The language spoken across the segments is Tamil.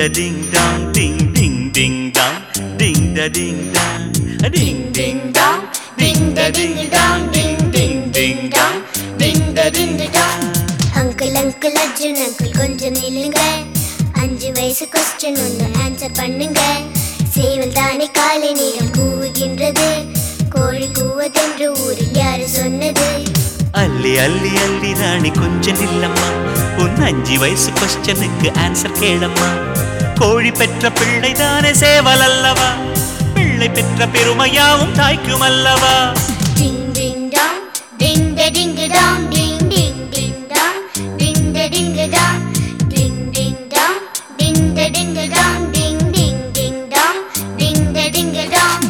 ding dong, ding ding ding dong, ding da ding dong, a ding ding dong, ding da ding dong, ding ding ding dong, ding da ding dong. Uncle uncle Arjun uncle கொஞ்சம் நில்லுங்க அஞ்சு வயசு கொஸ்டின் ஒன்று ஆன்சர் பண்ணுங்க சேவல் தானே காலை நேரம் கூவுகின்றது கோழி கூவதென்று ஊரில் யாரு சொன்னது அள்ளி அள்ளி அள்ளி ராணி கொஞ்சம் நில்லம்மா உன் அஞ்சு வயசு கொஸ்டனுக்கு ஆன்சர் கேளம்மா கோழி பெற்ற பிள்ளை தானே சேவல் அல்லவா பிள்ளை பெற்ற பெருமையாவும் தாய்க்கும் அல்லவா டிங் டிங் டாங் டிங் ட டிங் டாங் டிங் டிங் டிங் டாங் டிங் ட டிங் டாங் டிங் டிங் டாங் டிங் ட டிங் டாங் டிங் டிங் டிங் டாங் டிங் ட டிங் டாங்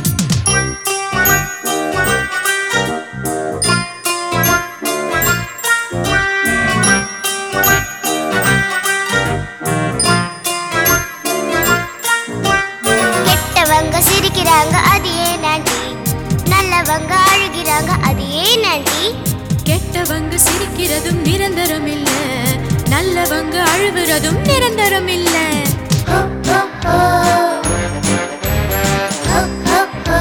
கெட்டவங்க சிரிக்கிறாங்க அது ஏன் ஆண்டி நல்லவங்க அழுகிறாங்க அது ஏன் ஆண்டி கெட்டவங்க சிரிக்கிறதும் நிரந்தரம் இல்ல நல்லவங்க அழுவுறதும் நிரந்தரம் இல்ல ஹோ, ஹோ, ஹோ. ஹோ, ஹோ, ஹோ.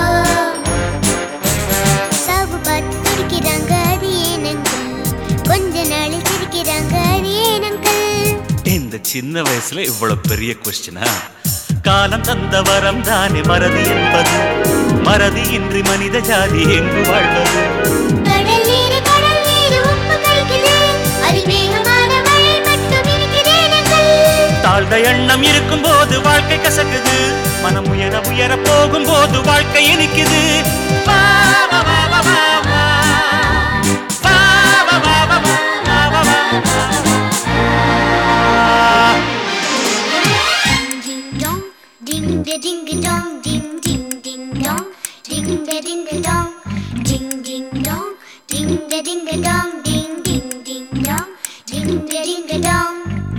சாவு பார்த்து துடிக்கிறாங்க அது ஏன் அங்கிள் கொஞ்ச நாள் சிரிக்கிறாங்க அது ஏன் அங்கிள் இந்த சின்ன வயசுல இவ்வளவு பெரிய கொஸ்டினா காலம் தந்த வரம் தானே மறதி என்பது மறதி இன்றி மனித ஜாதி எங்கு வாழ்வது கடல் நீர் கடல் நீர் உப்பு கரிக்குது அதில் வேகமான மழை மட்டும் இருக்கிறேன் அங்கிள் தாழ்ந்த எண்ணம் இருக்கும் போது வாழ்க்கை கசக்குது மனம் உயர உயர போகும் போது வாழ்க்கை இனிக்குது வா, வா, வா, வா, வா, வா. வா, வா, வா, வா, வா, வா, வா, வா. Ding dong, ding da ding dong, ding ding ding dong, ding da ding dong, ding ding dong, ding da ding dong, ding ding ding dong, ding da ding dong.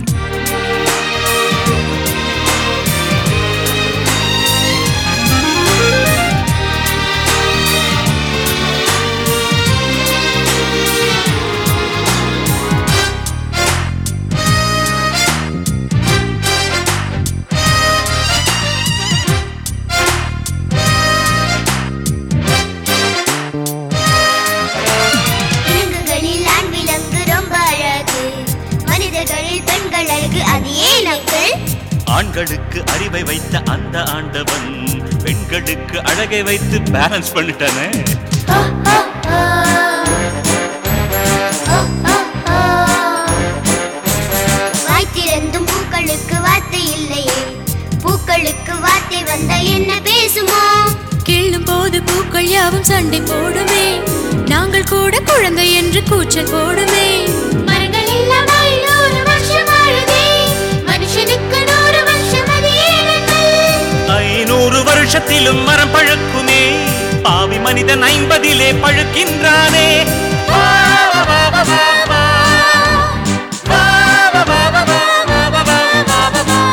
விலங்குகளில் ஆண் விலங்கு ரொம்ப அழகு மனிதர்களில் பெண்கள் அழகு அது ஏன் அங்கிள் ஆண்களுக்கு அறிவை வைத்த அந்த ஆண்டவன் பெண்களுக்கு அழகை வைத்து பேலன்ஸ் பண்ணிட்டானே வாய் திறந்தும் பூக்களுக்கு வார்த்தை இல்லையே பூக்களுக்கு வார்த்தை வந்த என்ன பேசுமோ கிள்ளும் போது பூக்கள் யாவும் சண்டை போடுமே நாங்கள் கூட குழந்தை என்று கூச்சல் போடுமே மரங்கள் இல்லாமல் நூறு வருஷம் வாழுதே மனுஷனுக்கு நூறு வருஷம் அது ஏன் அங்கிள்? ஐநூறு வருஷத்திலும் மரம் பழுக்குமே பாவி மனிதன் ஐம்பதிலே பழுக்கின்றானே வா, வா, வா, வா, வா, வா. வா, வா, வா, வா, வா, வா, வா, வா, வா, வா, வா.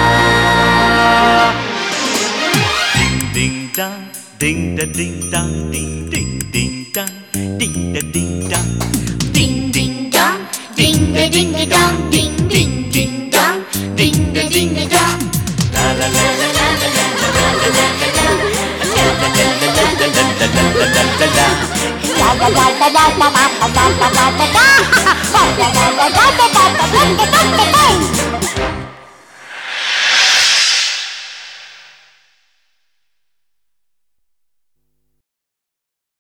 Ding ding dong, ding da ding dong, ding ding ding dong, ding da ding dong, ding ding dong, ding da ding dong, ding ding ding dong, ding da ding dong. La la la la la la la la la la la la la. La la la la la la la la la la la la. Da da da da da da da da da da da. Da da da da da da da da da da da.